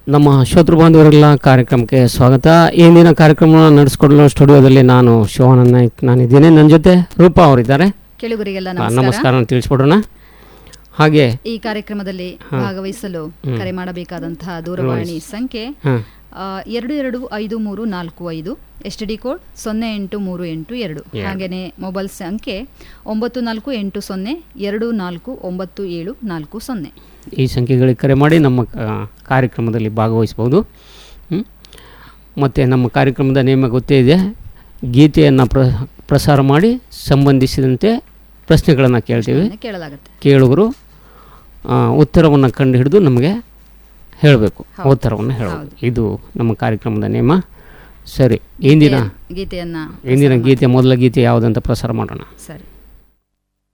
ನಮ್ಮ ಶ್ರೋತೃ ಬಾಂಧವರೆಲ್ಲ ಕಾರ್ಯಕ್ರಮಕ್ಕೆ ಸ್ವಾಗತ ಇಂದಿನ ಕಾರ್ಯಕ್ರಮ ನಡೆಸ್ಕೊಡಲು ಸ್ಟುಡಿಯೋದಲ್ಲಿ ನಾನು ಶಿವಾನಂದ ನಾಯ್ಕ್ ನಾನಿದ್ದೇನೆ ನನ್ನ ಜೊತೆ ರೂಪಾ ಅವರಿದ್ದಾರೆ ಕೆಳಗುರಿಗೆಲ್ಲ ಆ, ನಮಸ್ಕಾರ ನಮಸ್ಕಾರ ತಿಳಿಸ್ಬಿಡೋಣ ಹಾಗೆ ಈ ಕಾರ್ಯಕ್ರಮದಲ್ಲಿ ಭಾಗವಹಿಸಲು ಕರೆ ಮಾಡಬೇಕಾದಂತಹ ದೂರವಾಣಿ ಸಂಖ್ಯೆ ಹಾಂ ಆ, ಎರಡು ಎರಡು ಐದು ಮೂರು ನಾಲ್ಕು ಐದು ಎಸ್ ಟಿ ಡಿ ಕೋಡ್ ಸೊನ್ನೆ ಎಂಟು ಮೂರು ಎಂಟು ಎರಡು ಹಾಗೆಯೇ ಮೊಬೈಲ್ ಸಂಖ್ಯೆ ಒಂಬತ್ತು ನಾಲ್ಕು ಎಂಟು ಸೊನ್ನೆ ಎರಡು ನಾಲ್ಕು ಒಂಬತ್ತು ಏಳು ನಾಲ್ಕು ಸೊನ್ನೆ ಈ ಸಂಖ್ಯೆಗಳಿಗೆ ಕರೆ ಮಾಡಿ ನಮ್ಮ ಆ, ಕಾರ್ಯಕ್ರಮದಲ್ಲಿ ಭಾಗವಹಿಸ್ಬೋದು ಹ್ಮ್? ಮತ್ತು ನಮ್ಮ ಕಾರ್ಯಕ್ರಮದ ನೇಮ ಗೊತ್ತೇ ಇದೆ ಗೀತೆಯನ್ನು ಪ್ರ ಪ್ರಸಾರ ಮಾಡಿ ಸಂಬಂಧಿಸಿದಂತೆ ಪ್ರಶ್ನೆಗಳನ್ನು ಕೇಳ್ತೀವಿ ಇದನ್ನ ಕೇಳಲಾಗುತ್ತೆ ಕೇಳುಗರು ಉತ್ತರವನ್ನು ಕಂಡು ಹಿಡಿದು ನಮಗೆ ಹೇಳಬೇಕು ಉತ್ತರವನ್ನು ಹೇಳಬೇಕು ಇದು ನಮ್ಮ ಕಾರ್ಯಕ್ರಮದ ನೇಮ ಸರಿ ಇಂದಿನ ಗೀತೆಯನ್ನ ಇಂದಿನ ಗೀತೆ ಮೊದಲ ಗೀತೆ ಯಾವುದಂತ ಪ್ರಸಾರ ಮಾಡೋಣ ಸರಿ